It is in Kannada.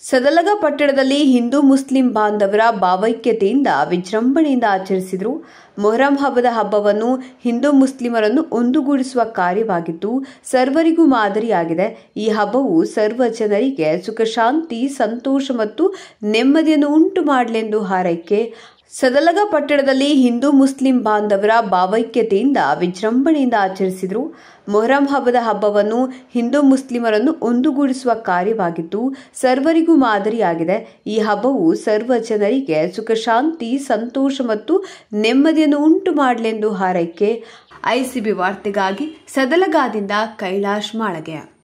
ಸದಲಗ ಪಟ್ಟಣದಲ್ಲಿ ಹಿಂದೂ ಮುಸ್ಲಿಂ ಬಾಂಧವರ ಭಾವೈಕ್ಯತೆಯಿಂದ ವಿಜೃಂಭಣೆಯಿಂದ ಆಚರಿಸಿದರು ಮೊಹರಂ ಹಬ್ಬದ ಹಬ್ಬವನ್ನು ಹಿಂದೂ ಮುಸ್ಲಿಮರನ್ನು ಒಂದುಗೂಡಿಸುವ ಕಾರ್ಯವಾಗಿದ್ದು ಸರ್ವರಿಗೂ ಮಾದರಿಯಾಗಿದೆ ಈ ಹಬ್ಬವು ಸರ್ವ ಜನರಿಗೆ ಸುಖ ಶಾಂತಿ ಸಂತೋಷ ಮತ್ತು ನೆಮ್ಮದಿಯನ್ನು ಉಂಟು ಮಾಡಲೆಂದು ಹಾರೈಕೆ ಸದಲಗ ಪಟ್ಟಣದಲ್ಲಿ ಹಿಂದೂ ಮುಸ್ಲಿಂ ಬಾಂಧವರ ಭಾವೈಕ್ಯತೆಯಿಂದ ವಿಜೃಂಭಣೆಯಿಂದ ಆಚರಿಸಿದರು ಮೊಹರಂ ಹಬ್ಬದ ಹಬ್ಬವನ್ನು ಹಿಂದೂ ಮುಸ್ಲಿಮರನ್ನು ಒಂದುಗೂಡಿಸುವ ಕಾರ್ಯವಾಗಿದ್ದು ಸರ್ವರಿಗೂ ಮಾದರಿಯಾಗಿದೆ ಈ ಹಬ್ಬವು ಸರ್ವ ಜನರಿಗೆ ಸುಖ ಶಾಂತಿ ಸಂತೋಷ ಮತ್ತು ನೆಮ್ಮದಿಯನ್ನು ಉಂಟು ಮಾಡಲೆಂದು ಹಾರೈಕೆ ಐಸಿಬಿ ವಾರ್ತೆಗಾಗಿ ಸದಲಗಾದಿಂದ ಕೈಲಾಶ್ ಮಾಳಗೆ